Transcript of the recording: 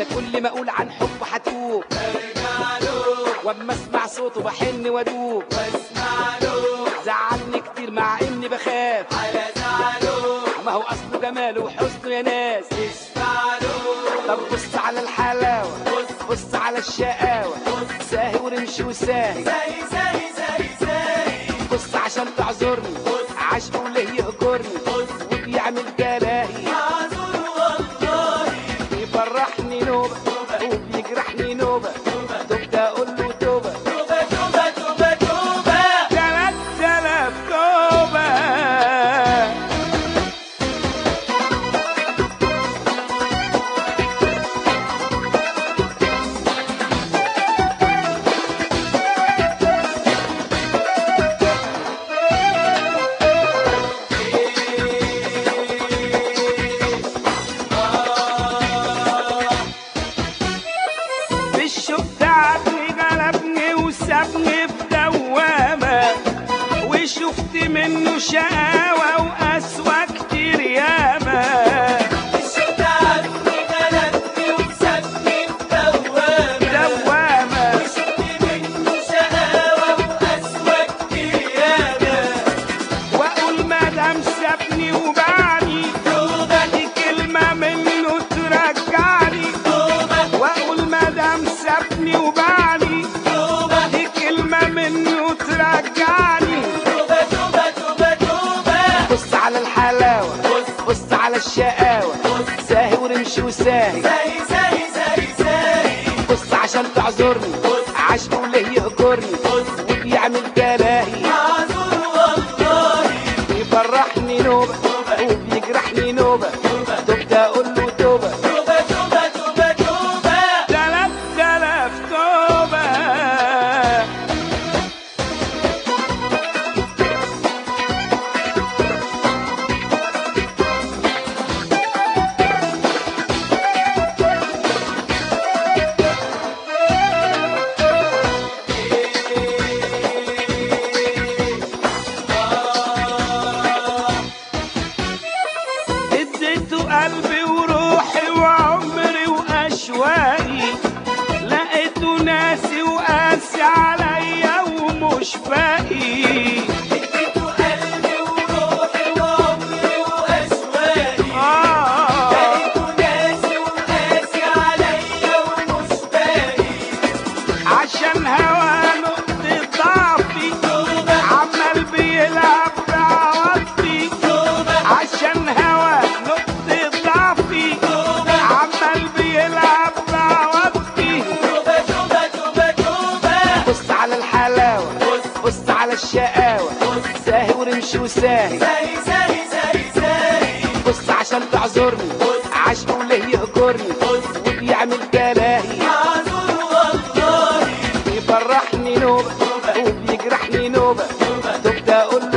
انا كل ما اقول عن حب هتوب ارجع له واما اسمع صوته بحن وادوب واسمع له زعلني كتير مع اني بخاف على زعله ما هو اصله جماله وحسنه يا ناس اسمع له طب بص على الحلاوه بص على الشقاوه ساهي ورمشي وساهي زي زي زي زي بص عشان تعذرني عشقه ليه يهجرني وبيعمل جلاهي معذور والله بيفرحني نوبه وبيجرحني نوبه تبدا اقول له توبه توبة توبة توبة توبة تلات تلاف توبه بالشوق تعبني غلبني وسابني في دوامة وشفت منه شقاوة وقسوة كتير ياما الشوق تعبني غلبني وسابني في دوامة دوامة وشفت منه شقاوة وقسوة كتير ياما وأقول مادام سابني وبعني توبة دي كلمة منه ترجعني توبة وأقول مادام سابني وبعني توبة دي كلمة منه ترجعني توبة توبة توبة توبة بص على الحلاوة بص على الشقاوة ساهي ورمشي وساهي زي زي زي زي بص عشان تعذرني عشقه ليه يهجرني وبيعمل جلاهي معذور والله بيفرحني نوبة وبيجرحني نوبة تبدا اقول له توبة توبة توبة توبة توبة تلات تلاف توبة اديته قلبي وروحي وعمري واشواقي لقيته ناسي وقاسي عليا ومش باقي اديته قلبي وروحي وعمري واشواقي آه لقيته ناسي وقاسي عليا ومش باقي عشان هوا نقطة ضعفي توبة عمال بيلعب بعواطفي توبة عشان هوا نقطة ضعفي توبة عمال بيلعب بعواطفي توبة توبة توبة توبة بص على الحلاوة بص على الشقاوة ساهي ورمشي وساهي زي زي زي زي بص عشان تعذرني عشقه ليه يهجرني وبيعمل جلاهي معذور والله بيفرحني نوبة وبيجرحني نوبة تبدا اقول